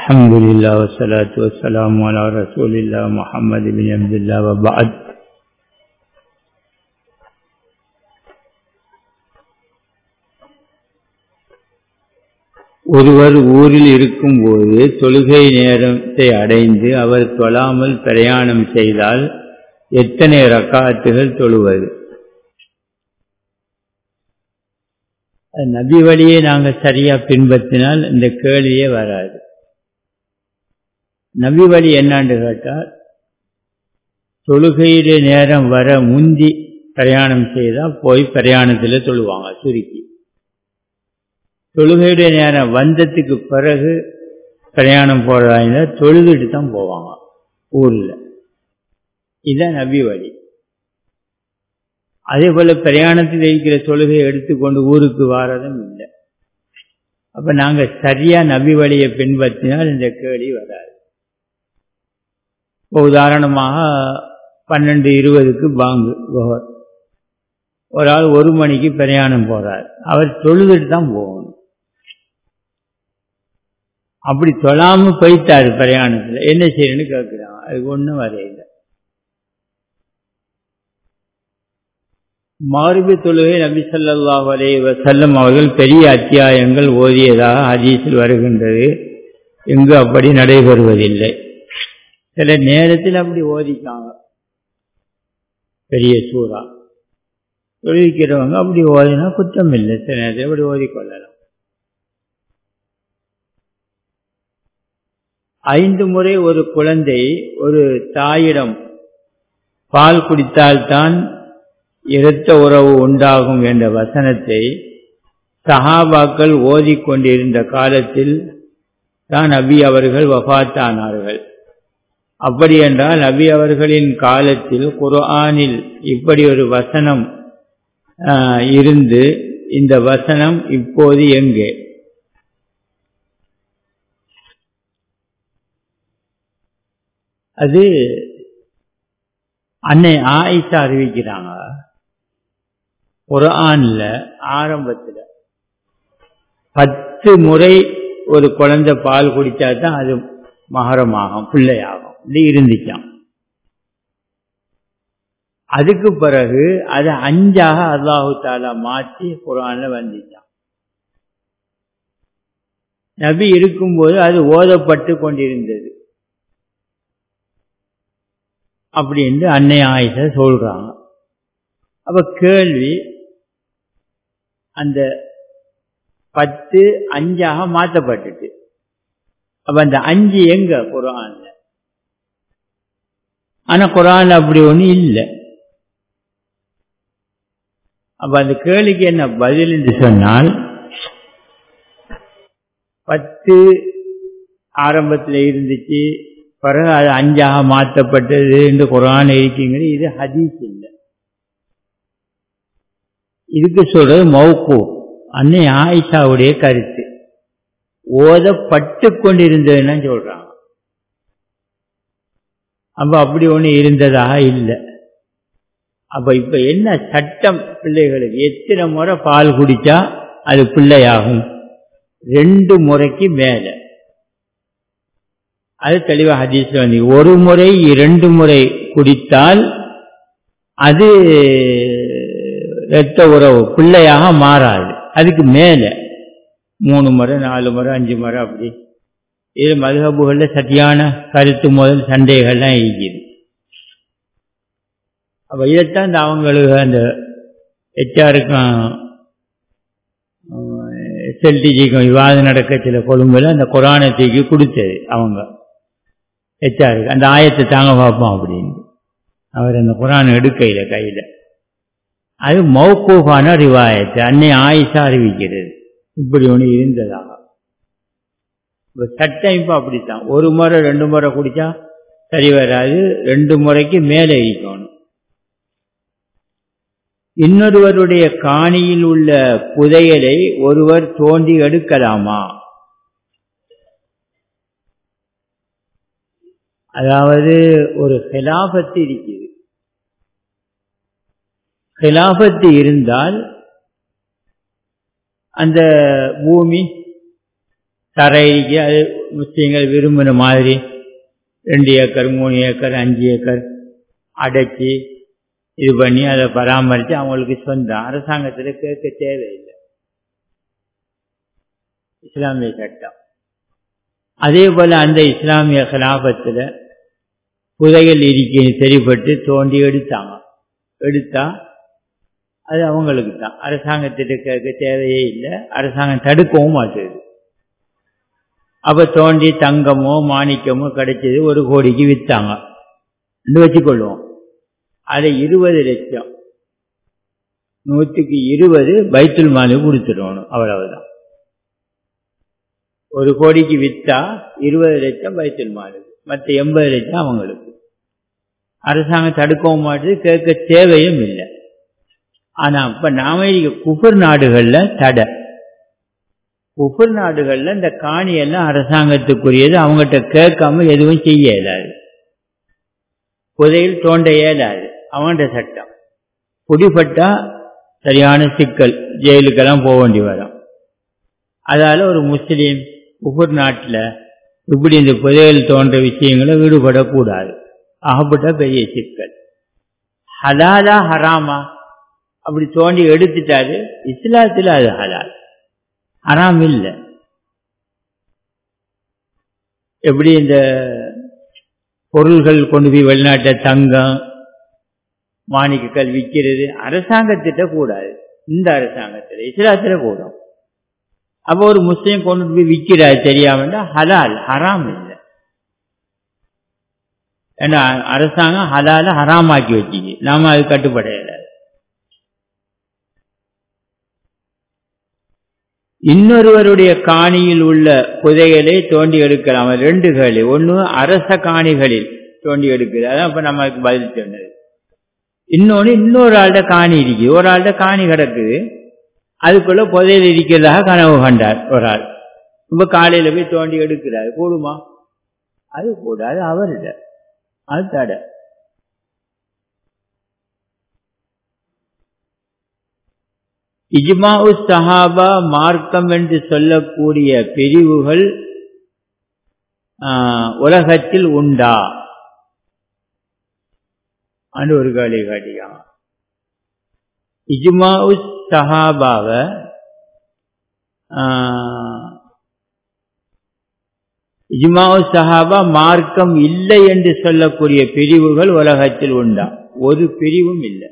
الحمد لله والصلاة والسلام على رسول الله محمد بن عبد الله وبعد ஒருவர் ஊரில் இருக்கும்போது தொழுகை நேரத்தை அடைந்து அவர் தொழாமல் பிரயாணம் செய்தால் எத்தனை ரக்காத்துகள் தொழுவது நபி வழியை நாங்கள் சரியா பின்பற்றினால் இந்த கேள்வியே வராது நபி வழி என்னான்னு கேட்டால் தொழுகையிலே நேரம் வர முந்தி பிரயாணம் செய்தால் போய் பிரயாணத்தில் தொழுவாங்க சுருக்கி தொழுகையுடைய நேரம் வந்ததுக்கு பிறகு பிரயாணம் போறதா தொழுதுட்டு தான் போவாங்க ஊரில் இதுதான் நபி வழி அதே போல பிரயாணத்தில் இருக்கிற தொழுகையை எடுத்துக்கொண்டு ஊருக்கு வாரதும் இல்லை அப்ப நாங்க சரியா நபி வழியை பின்பற்றினால் இந்த கேள்வி வராது இப்போ உதாரணமாக பன்னெண்டு இருபதுக்கு பாங்கு ஒரு ஆள் ஒரு மணிக்கு பிரயாணம் போறார் அவர் தொழுதுட்டு தான் போகணும் அப்படி தொழாம போயிட்டாரு பிரயாணத்துல என்ன செய்யணும்னு கேட்கிறான் அதுக்கு ஒன்றும் வரையில மாறுபி தொழுகை நபி சொல்லாஹ் அலே வசல்லம் அவர்கள் பெரிய அத்தியாயங்கள் ஓதியதாக ஹதீஸில் வருகின்றது எங்கு அப்படி நடைபெறுவதில்லை சில நேரத்தில் அப்படி ஓதிக்காங்க பெரிய சூறா தொழுவிக்கிறவங்க அப்படி ஓதினா குற்றம் இல்லை சில நேரத்தில் அப்படி ஓதிக்கொள்ளலாம் ஐந்து முறை ஒரு குழந்தை ஒரு தாயிடம் பால் குடித்தால்தான் இரத்த உறவு உண்டாகும் என்ற வசனத்தை சஹாபாக்கள் ஓதிக்கொண்டிருந்த காலத்தில் தான் நபி அவர்கள் வபாத்தானார்கள் அப்படி என்றால் நபி அவர்களின் காலத்தில் குர்ஆனில் இப்படி ஒரு வசனம் இருந்து இந்த வசனம் இப்போது எங்கே அது அன்னை ஆயிஷா அறிவிக்கிறாங்க குரான்ல ஆரம்பத்தில் பத்து முறை ஒரு குழந்தை பால் குடித்தா தான் அது மகரமாகும் பிள்ளையாகும் இது இருந்துச்சான் அதுக்கு பிறகு அதை அஞ்சாக அல்லாஹு தாலா மாற்றி குரான்ல வந்துச்சான் நபி இருக்கும்போது அது ஓதப்பட்டு கொண்டிருந்தது அப்படின்னு அன்னை ஆயிஷா சொல்றாங்க அப்ப கேள்வி அந்த பத்து அஞ்சாக மாற்றப்பட்டுட்டு அப்ப அந்த அஞ்சு எங்க குரான்ல ஆனா குரான் அப்படி ஒண்ணு இல்லை அப்ப அந்த கேள்விக்கு என்ன பதில் என்று சொன்னால் பத்து ஆரம்பத்தில் இருந்துச்சு பிறகு அது அஞ்சாக மாற்றப்பட்டது என்று குரான் இருக்குங்கிறது இது ஹதீஸ் இல்லை இதுக்கு சொல்றது மௌக்கு அன்னை ஆயிஷாவுடைய கருத்து ஓதப்பட்டு கொண்டிருந்ததுன்னு சொல்றாங்க அப்ப அப்படி ஒண்ணு இருந்ததாக இல்லை அப்ப இப்ப என்ன சட்டம் பிள்ளைகளுக்கு எத்தனை முறை பால் குடிச்சா அது பிள்ளையாகும் ரெண்டு முறைக்கு மேல அது தெளிவாக ஹதீஸ்ல வந்து ஒரு முறை இரண்டு முறை குடித்தால் அது இரத்த உறவு பிள்ளையாக மாறாது அதுக்கு மேல மூணு முறை நாலு முறை அஞ்சு முறை அப்படி இது மதுகபுகள்ல சட்டியான கருத்து முதல் சண்டைகள்லாம் இருக்குது அப்ப இதைத்தான் இந்த அவங்களுக்கு அந்த ஹெச்ஆருக்கும் எஸ்எல்டிஜிக்கும் விவாதம் நடக்க சில கொழும்புல அந்த குரானை தூக்கி கொடுத்தது அவங்க ஹெச்ஆருக்கு அந்த ஆயத்தை தாங்க பார்ப்போம் அப்படின்னு அவர் அந்த குரான் எடுக்கையில் கையில் அது மௌக்கூஃபான ரிவாயத்து அன்னை ஆயிஷா அறிவிக்கிறது இப்படி ஒன்று இருந்ததாக இப்போ சட்டம் இப்போ அப்படித்தான் ஒரு முறை ரெண்டு முறை குடித்தா சரி வராது ரெண்டு முறைக்கு மேலே இருக்கணும் இன்னொருவருடைய காணியில் உள்ள புதையலை ஒருவர் தோண்டி எடுக்கலாமா அதாவது ஒரு ஹிலாபத்து இருக்குது ஹிலாபத்து இருந்தால் அந்த பூமி தரைக்கு அது முஸ்லீம்கள் விரும்பின மாதிரி ரெண்டு ஏக்கர் மூணு ஏக்கர் அஞ்சு ஏக்கர் அடைச்சி இது பண்ணி அதை பராமரித்து அவங்களுக்கு சொந்தம் அரசாங்கத்தில் கேட்க தேவையில்லை இஸ்லாமிய சட்டம் அதே போல் அந்த இஸ்லாமிய கலாபத்தில் புதைகள் இருக்கி சரிப்பட்டு தோண்டி எடுத்தாங்க எடுத்தா அது அவங்களுக்கு தான் அரசாங்கத்திட்ட கேட்க தேவையே இல்லை அரசாங்கம் தடுக்கவும் மாட்டுது அப்போ தோண்டி தங்கமோ மாணிக்கமோ கிடைச்சது ஒரு கோடிக்கு விற்றாங்க வச்சுக்கொள்வோம் அதை இருபது லட்சம் நூற்றுக்கு இருபது பைத்துல் மாலு கொடுத்துடணும் அவ்வளவுதான் ஒரு கோடிக்கு விற்றா இருபது லட்சம் பைத்துல் மாலு மற்ற எண்பது லட்சம் அவங்களுக்கு அரசாங்கம் தடுக்கவும் மாட்டுது கேட்க தேவையும் இல்லை ஆனா இப்ப நாம குபர் நாடுகள்ல தடை குபர் நாடுகள்ல இந்த காணி எல்லாம் அரசாங்கத்துக்குரியது அவங்ககிட்ட கேட்காம எதுவும் செய்ய இயலாது புதையில் தோண்ட இயலாது அவன்கிட்ட சட்டம் குடிப்பட்டா சரியான சிக்கல் ஜெயிலுக்கெல்லாம் போக வேண்டி வரும் அதால ஒரு முஸ்லீம் குபர் நாட்டில் இப்படி இந்த புதையல் தோன்ற விஷயங்களை ஈடுபடக்கூடாது ஆகப்பட்ட பெரிய சிக்கல் ஹலாலா ஹராமா அப்படி தோண்டி எடுத்துட்டாரு இஸ்லாத்தில் அது ஹலால் ஹராம் இல்லை எப்படி இந்த பொருள்கள் கொண்டு போய் வெளிநாட்டை தங்கம் மாணிக்கக்கல் விற்கிறது அரசாங்கத்திட்ட கூடாது இந்த அரசாங்கத்தில் இஸ்லாத்தில் கூடும் அப்போ ஒரு முஸ்லீம் கொண்டு போய் விற்கிறாரு தெரியாமட்டா ஹலால் ஹராம் இல்லை ஏன்னா அரசாங்கம் ஹலால ஹராமாக்கி வச்சுக்கு நாம அது கட்டுப்படையில இன்னொருவருடைய காணியில் உள்ள புதையலை தோண்டி எடுக்கலாம் ரெண்டு கேள்வி ஒன்று அரச காணிகளில் தோண்டி எடுக்குது அதான் இப்ப நமக்கு பதில் சொன்னது இன்னொன்று இன்னொரு ஆள்கிட்ட காணி இருக்கு ஒரு ஆள்கிட்ட காணி கிடக்குது அதுக்குள்ள புதையல் இருக்கிறதாக கனவு கண்டார் ஒரு ஆள் இப்ப காலையில போய் தோண்டி எடுக்கிறார் கூடுமா அது கூடாது அவர்கிட்ட அது தடை இஜ்மாவு சஹாபா மார்க்கம் என்று சொல்லக்கூடிய பிரிவுகள் உலகத்தில் உண்டா அன்று ஒரு காலி காட்டியான் இஜ்மாவு சஹாபாவை இஜ்மாவு சஹாபா மார்க்கம் இல்லை என்று சொல்லக்கூடிய பிரிவுகள் உலகத்தில் உண்டா ஒரு பிரிவும் இல்லை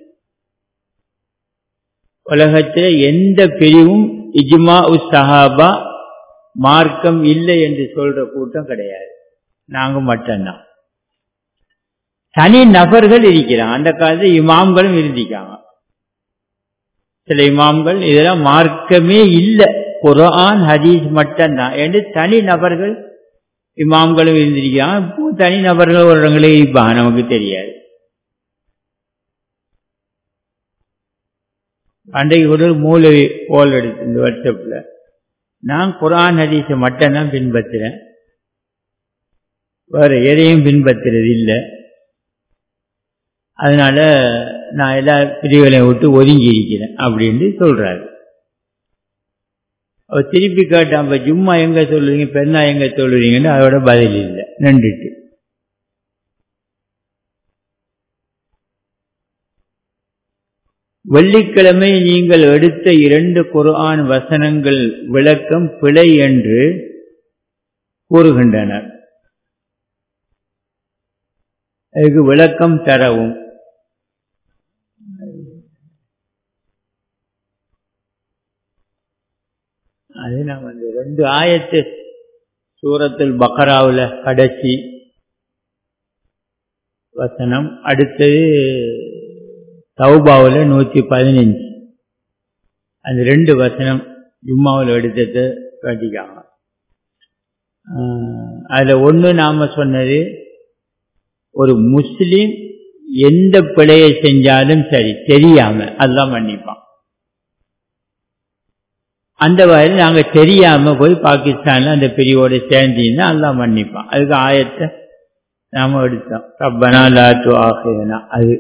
உலகத்தில் எந்த பிரிவும் இஜ்மா உஸ் சஹாபா மார்க்கம் இல்லை என்று சொல்ற கூட்டம் கிடையாது நாங்க மட்டும்தான் தனி நபர்கள் இருக்கிறாங்க அந்த காலத்தில் இமாம்களும் இருந்திக்காங்க சில இமாம்கள் இதெல்லாம் மார்க்கமே இல்லை குரான் ஹதீஸ் மட்டும்தான் என்று தனி நபர்கள் இமாம்களும் இருந்திருக்காங்க இப்போ தனி நபர்கள் ஒரு இடங்களே இருப்பாங்க நமக்கு தெரியாது அன்றைக்கு கூட மூலவி போல் எடுத்து இந்த வாட்ஸ்அப்பில் நான் குரான் ஹதீஸை மட்டும்தான் பின்பற்றுறேன் வேற எதையும் பின்பற்றுறது இல்லை அதனால நான் எல்லா பிரிவுகளையும் விட்டு ஒதுங்கி இருக்கிறேன் அப்படின்னு சொல்றாரு அவர் திருப்பி கேட்டான் அப்ப ஜும்மா எங்க சொல்லுவீங்க பெண்ணா எங்க சொல்லுவீங்கன்னு அதோட பதில் இல்லை நின்றுட்டு வெள்ளிக்கிழமை நீங்கள் எடுத்த இரண்டு குர்ஆன் வசனங்கள் விளக்கம் பிழை என்று கூறுகின்றனர் அதுக்கு விளக்கம் தரவும் அது நாம் அந்த ரெண்டு ஆயத்து சூரத்தில் பக்கராவில் கடைசி வசனம் அடுத்தது தௌபாவில் நூற்றி பதினஞ்சு அந்த ரெண்டு வசனம் ஜும்மாவில் எடுத்தது காட்டிக்காங்க அதில் ஒன்று நாம் சொன்னது ஒரு முஸ்லீம் எந்த பிழையை செஞ்சாலும் சரி தெரியாம அதெல்லாம் மன்னிப்பான் அந்த வகையில் நாங்கள் தெரியாம போய் பாகிஸ்தான்ல அந்த பிரிவோட சேர்ந்தீங்கன்னா அதெல்லாம் மன்னிப்பான் அதுக்கு ஆயத்தை நாம எடுத்தோம் ரப்பனா லாத்து ஆகையனா அது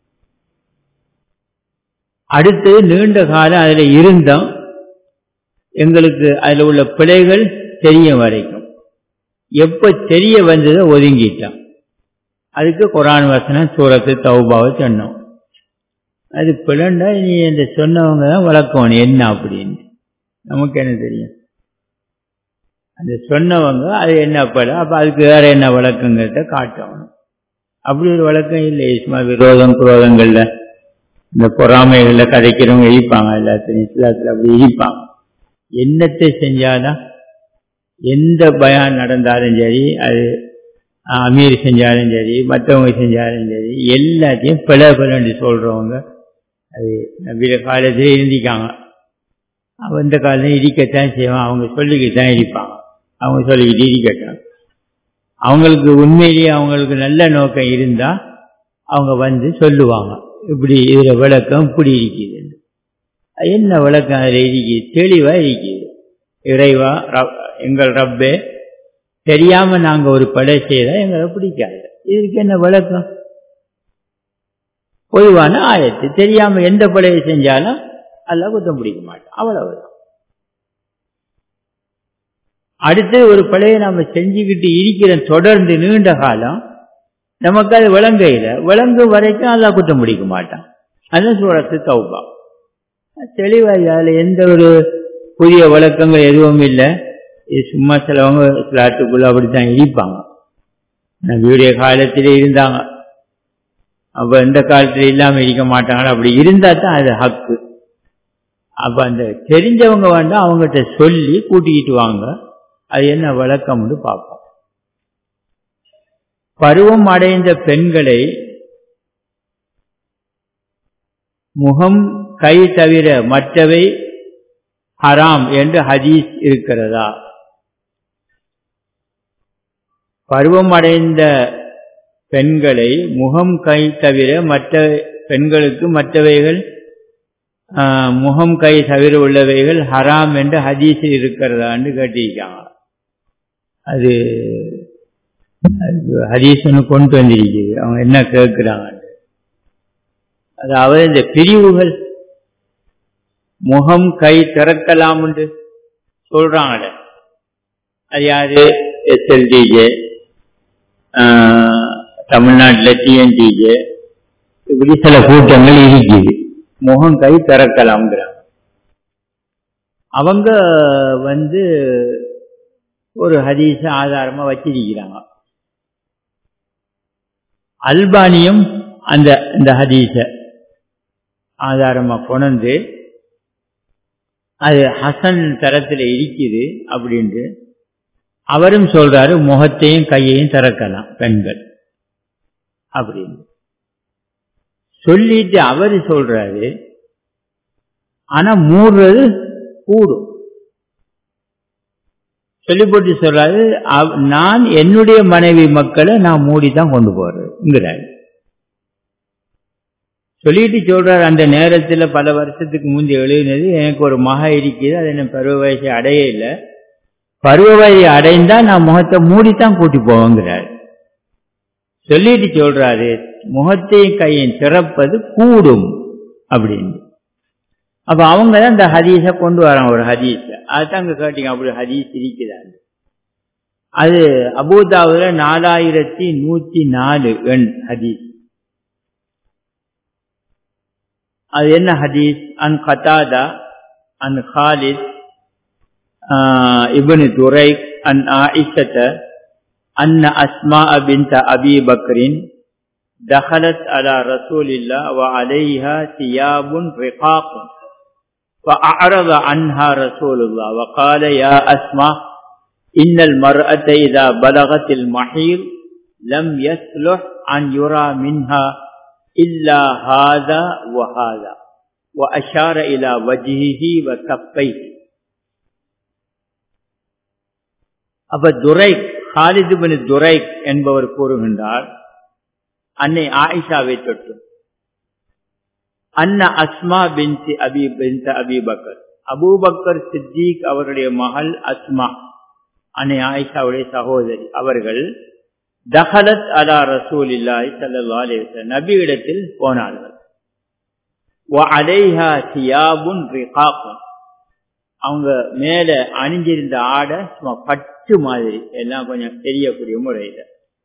அடுத்து நீண்ட காலம் அதில் இருந்தோம் எங்களுக்கு அதில் உள்ள பிழைகள் தெரிய வரைக்கும் எப்ப தெரிய வந்ததோ ஒதுங்கிட்டான் அதுக்கு குரான் வசனம் சூரத்து தௌபாவை சொன்னோம் அது பிளண்டா நீ இந்த சொன்னவங்க தான் வளர்க்கணும் என்ன அப்படின்னு நமக்கு என்ன தெரியும் அந்த சொன்னவங்க அது என்ன பட அப்ப அதுக்கு வேற என்ன வழக்கங்கிறத காட்டணும் அப்படி ஒரு வழக்கம் இல்லை சும்மா விரோதம் குரோதங்கள்ல இந்த பொறாமைகள்ல கதைக்கிறவங்க இருப்பாங்க எல்லாத்தையும் இஸ்லாத்துல அப்படி இருப்பாங்க என்னத்தை செஞ்சாதான் எந்த பயம் நடந்தாலும் சரி அது அமீர் செஞ்சாலும் சரி மற்றவங்க செஞ்சாலும் சரி எல்லாத்தையும் பிள பிளன்னு சொல்றவங்க அது நம்பிய காலத்தில் இருந்திக்காங்க அவன் இந்த காலத்தில் இடிக்கத்தான் செய்வான் அவங்க சொல்லிக்கிட்டு இருப்பாங்க அவங்க சொல்லிக்கிட்டு இருக்கட்டும் அவங்களுக்கு உண்மையிலேயே அவங்களுக்கு நல்ல நோக்கம் இருந்தா அவங்க வந்து சொல்லுவாங்க இப்படி இதுல விளக்கம் இப்படி இருக்குது என்ன விளக்கம் அதில் இருக்குது தெளிவா இருக்குது இறைவா எங்கள் ரப்பே தெரியாம நாங்க ஒரு படை செய்தா எங்களை பிடிக்காது இதுக்கு என்ன விளக்கம் பொதுவான ஆயத்து தெரியாம எந்த படையை செஞ்சாலும் அதெல்லாம் குத்தம் பிடிக்க மாட்டோம் அவ்வளவுதான் அடுத்து ஒரு பழைய நாம செஞ்சுக்கிட்டு இருக்கிற தொடர்ந்து நீண்ட காலம் நமக்கு அது விளங்கையில விளங்கும் வரைக்கும் அதெல்லாம் குத்தம் பிடிக்க மாட்டான் அதுதான் சூழத்து தௌபா தெளிவாக அதில் எந்த ஒரு புதிய வழக்கங்கள் எதுவும் இல்லை இது சும்மா சிலவங்க பிளாட்டுக்குள்ள அப்படித்தான் இருப்பாங்க நபியுடைய காலத்திலே இருந்தாங்க அப்ப இந்த காலத்துல இல்லாம இருக்க மாட்டாங்க அப்படி இருந்தா தான் அது ஹக்கு அப்ப அந்த தெரிஞ்சவங்க வந்து அவங்ககிட்ட சொல்லி கூட்டிக்கிட்டு வாங்க அது என்ன வழக்கம்னு பார்ப்போம் பருவம் அடைந்த பெண்களை முகம் கை தவிர மற்றவை ஹராம் என்று ஹதீஸ் இருக்கிறதா பருவம் அடைந்த பெண்களை முகம் கை தவிர மற்ற பெண்களுக்கு மற்றவைகள் முகம் கை தவிர உள்ளவைகள் ஹராம் என்று ஹதீஸில் இருக்கிறதான்னு கேட்டிருக்காங்க அது ஹதீஸ்னு கொண்டு வந்திருக்குது அவங்க என்ன கேட்கிறாங்க அதாவது இந்த பிரிவுகள் முகம் கை திறக்கலாம் என்று சொல்றாங்கள அது யாரு எஸ்எல்டிஜே தமிழ்நாட்டில் டிஎன்டிஜே இப்படி சில கூட்டங்கள் இருக்குது முகம் கை திறக்கலாம்ங்கிறாங்க அவங்க வந்து ஒரு ஹதீஸ ஆதாரமா வச்சிருக்கிறாங்க அல்பானியும் அந்த இந்த ஹதீஸ ஆதாரமா கொண்டு அது ஹசன் தரத்தில் இருக்குது அப்படின்ட்டு அவரும் சொல்றாரு முகத்தையும் கையையும் திறக்கலாம் பெண்கள் அப்படின்னு சொல்லிட்டு அவரு சொல்றாரு ஆனா மூடுறது கூடும் சொல்லி போட்டு சொல்றாரு நான் என்னுடைய மனைவி மக்களை நான் மூடிதான் கொண்டு போறேங்கிறாரு சொல்லிட்டு சொல்றாரு அந்த நேரத்துல பல வருஷத்துக்கு முந்தி எழுதினது எனக்கு ஒரு மக இருக்குது அது என்ன பருவ வயசு அடைய இல்லை பருவ வயசு அடைந்தா நான் முகத்தை மூடித்தான் கூட்டி போவேங்கிறார் சொல்லிட்டு சொல்றாரு முகத்தையும் கையும் திறப்பது கூடும் அப்படின்னு அப்ப அவங்க தான் இந்த ஹதீஸ கொண்டு வராங்க ஒரு ஹதீஸ் அதுதான் அங்க கேட்டீங்க அப்படி ஹதீஸ் இருக்கிறாங்க அது அபூதாவுல நாலாயிரத்தி நூத்தி நாலு எண் ஹதீஸ் அது என்ன ஹதீஸ் அன் கதாதா அன் ஹாலித் ابن دريك عن عائشة أن أسماء بنت أبي بكر دخلت على رسول الله وعليها ثياب رقاق فأعرض عنها رسول الله وقال يا أسماء إن المرأة إذا بلغت المحيض لم يصلح أن يرى منها إلا هذا وهذا وأشار إلى وجهه وكفيه அப்ப துரைக் ஹாலிது பின் துரைக் என்பவர் கூறுகின்றார் அன்னை ஆயிஷாவை தொட்டு அன்ன அஸ்மா பின் அபி பின் அபிபக்கர் அபூபக்கர் சித்திக் அவருடைய மகள் அஸ்மா அன்னை ஆயிஷாவுடைய சகோதரி அவர்கள் தஹலத் அலா ரசூல் இல்லாய் சல்லா அலே நபி இடத்தில் போனார்கள் அலைஹா சியாபுன் ரிகாபுன் அவங்க மேல அணிஞ்சிருந்த ஆடை சும்மா பட்டு மாதிரி எல்லாம் கொஞ்சம் தெரியக்கூடிய முறையில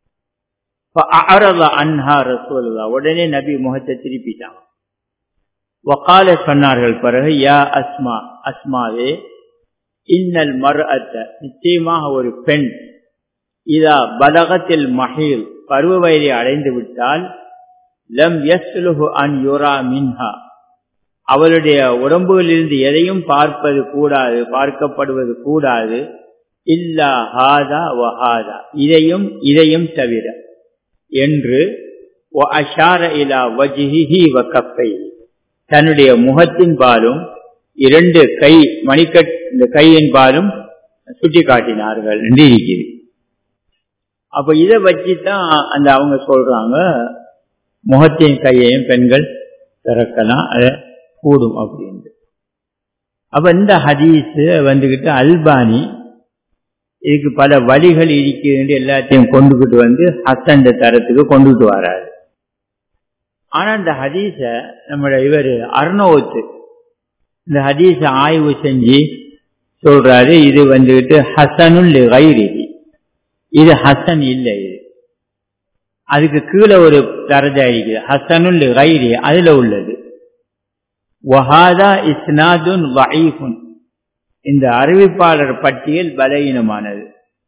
அன்ஹா ரசூல்லா உடனே நபி முகத்தை திருப்பிட்டாங்க வக்கால சொன்னார்கள் பிறகு யா அஸ்மா அஸ்மாவே இன்னல் மறு அத்த நிச்சயமாக ஒரு பெண் இதா பலகத்தில் மகிழ் பருவ வயதை அடைந்து விட்டால் லம் யஸ்லுஹு அன் யுரா மின்ஹா அவளுடைய உடம்புகளிலிருந்து எதையும் பார்ப்பது கூடாது பார்க்கப்படுவது கூடாது இல்லா ஹாதா வஹாதா இதையும் இதையும் தவிர என்று அஷார இலா வஜிஹி வ கப்பை தன்னுடைய முகத்தின் பாலும் இரண்டு கை மணிக்கட் இந்த கையின் பாலும் சுட்டி காட்டினார்கள் என்று இருக்கிறது அப்ப இதை வச்சுதான் அந்த அவங்க சொல்றாங்க முகத்தின் கையையும் பெண்கள் திறக்கலாம் அதை கூடும் அப்படின்னு அப்ப இந்த ஹதீஸ் வந்துகிட்டு அல்பானி இதுக்கு பல வழிகள் இருக்கிறது எல்லாத்தையும் கொண்டுகிட்டு வந்து ஹசன் தரத்துக்கு கொண்டுட்டு வராரு ஆனா இந்த ஹதீஸ நம்மளோட இவர் அர்ணோத்து இந்த ஹதீஸ ஆய்வு செஞ்சு சொல்றாரு இது வந்துகிட்டு ஹசனுல் கைரி இது ஹசன் இல்லை இது அதுக்கு கீழே ஒரு தரஜா இருக்குது ஹசனுல் கைரி அதுல உள்ளது வஹாதா இஸ்னாதுன் வஹீஃபுன் இந்த அறிவிப்பாளர் பட்டியல் பலகீனமானது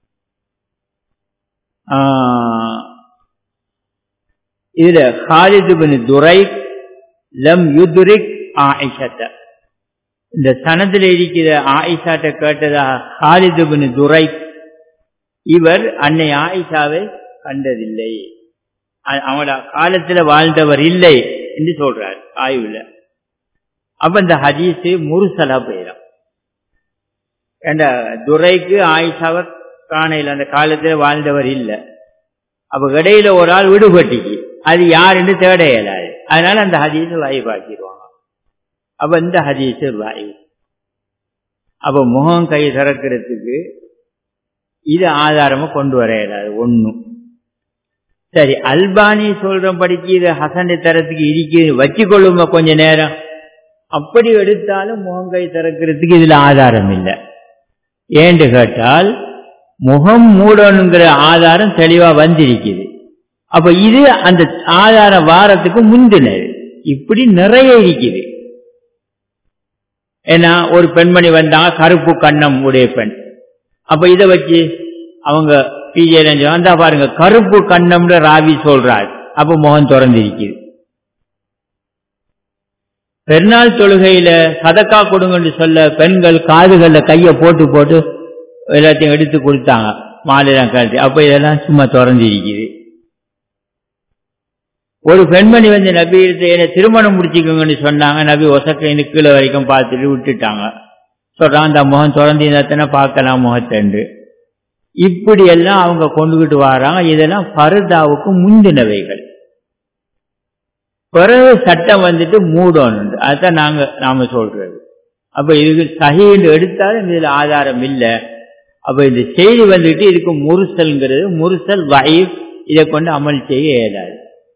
இதுல ஹாலிது பின் துரைக் லம் யுதுரிக் ஆயிஷத்த இந்த சனத்தில் இருக்கிற ஆயிஷாட்ட கேட்டதாக ஹாலிது பின் துரைக் இவர் அன்னை ஆயிஷாவை கண்டதில்லை அவனோட காலத்துல வாழ்ந்தவர் இல்லை என்று சொல்றார் ஆய்வுல அப்ப இந்த ஹதீஸ் முருசலா போயிடும் என்ற துரைக்கு ஆயிஷாவர் காணையில் அந்த காலத்துல வாழ்ந்தவர் இல்லை அப்ப இடையில ஒரு ஆள் விடுபட்டுக்கு அது யாருன்னு தேட இயலாது அதனால அந்த ஹதீஸ் வாய்ப்பாக்கிடுவாங்க அப்ப இந்த ஹதீஸ் வாய் அப்ப முகம் கை திறக்கிறதுக்கு இது ஆதாரமா கொண்டு வர இயலாது ஒன்னும் சரி அல்பானி சொல்றபடிக்கு இது ஹசன் தரத்துக்கு இருக்கு வச்சுக்கொள்ளுங்க கொஞ்ச நேரம் அப்படி எடுத்தாலும் முகங்கை திறக்கிறதுக்கு இதுல ஆதாரம் இல்லை ஏன்னு கேட்டால் முகம் மூடணுங்கிற ஆதாரம் தெளிவா வந்திருக்குது அப்ப இது அந்த ஆதார வாரத்துக்கு முந்தினது இப்படி நிறைய இருக்குது ஏன்னா ஒரு பெண்மணி வந்தாங்க கருப்பு கண்ணம் உடைய பெண் அப்ப இதை வச்சு அவங்க பிஜே வந்தா பாருங்க கருப்பு கண்ணம்னு ராவி சொல்றாரு அப்ப முகம் திறந்திருக்குது பெருநாள் தொழுகையில சதக்கா கொடுங்கன்னு சொல்ல பெண்கள் காதுகள்ல கைய போட்டு போட்டு எல்லாத்தையும் எடுத்து கொடுத்தாங்க மாலையெல்லாம் கழட்டி அப்ப இதெல்லாம் சும்மா திறந்திருக்குது ஒரு பெண்மணி வந்து நபி என்ன திருமணம் முடிச்சுக்கோங்கன்னு சொன்னாங்க நபி ஒசக்கைன்னு கீழே வரைக்கும் பார்த்துட்டு விட்டுட்டாங்க சொல்றான் அந்த முகம் திறந்திருந்தாத்தனை பார்க்கலாம் முகத்தண்டு இப்படி எல்லாம் அவங்க கொண்டுகிட்டு வராங்க இதெல்லாம் பருதாவுக்கு முந்தினவைகள் பிறகு சட்டம் வந்துட்டு மூடணும் அதுதான் நாங்க நாம சொல்றது அப்ப இதுக்கு சகின்னு எடுத்தாலும் இதுல ஆதாரம் இல்லை அப்ப இந்த செய்தி வந்துட்டு இதுக்கு முருசல்ங்கிறது முருசல் வயிர் இதை கொண்டு அமல் செய்ய இயலாது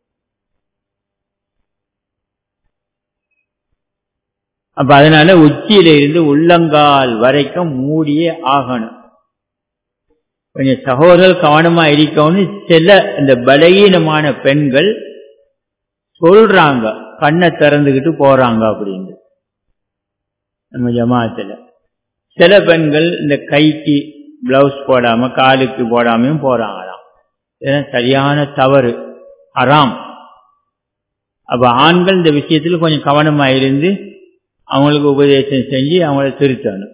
அப்ப அதனால உச்சியில இருந்து உள்ளங்கால் வரைக்கும் மூடியே ஆகணும் கொஞ்சம் சகோதரர் கவனமா இருக்கணும்னு சில இந்த பலகீனமான பெண்கள் சொல்றாங்க கண்ணை திறந்துகிட்டு போறாங்க அப்படின்னு நம்ம ஜமாத்துல சில பெண்கள் இந்த கைக்கு பிளவுஸ் போடாம காலுக்கு போடாமையும் போறாங்களாம் இதெல்லாம் சரியான தவறு அறாம் அப்ப ஆண்கள் இந்த விஷயத்துல கொஞ்சம் கவனமா இருந்து அவங்களுக்கு உபதேசம் செஞ்சு அவங்கள திருத்தணும்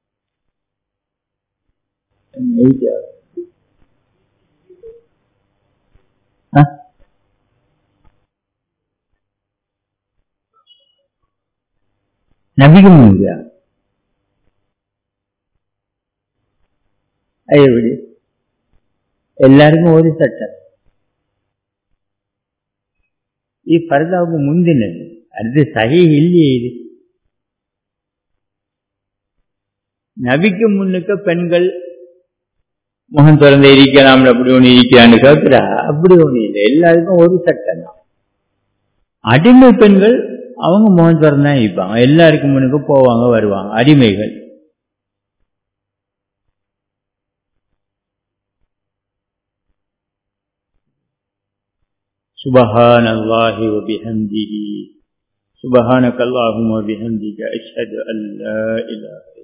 நபிக்க முடியா எப்படி எல்லாருக்கும் ஒரு சட்டம் இது பரதாவுக்கு முந்தினது அது சகி இல்லையே இது நபிக்கு முன்னுக்க பெண்கள் முகம் திறந்து இருக்கலாம் அப்படி ஒண்ணு இருக்கிறான்னு கேட்கிறா அப்படி ஒண்ணு இல்லை எல்லாருக்கும் ஒரு சட்டம் தான் அடிமை பெண்கள் அவங்க முகம் திறந்தா இருப்பாங்க எல்லாருக்கும் முன்னுக்கு போவாங்க வருவாங்க அடிமைகள் سبحان الله وبحمده سبحانك اللهم وبحمدك أشهد أن لا إله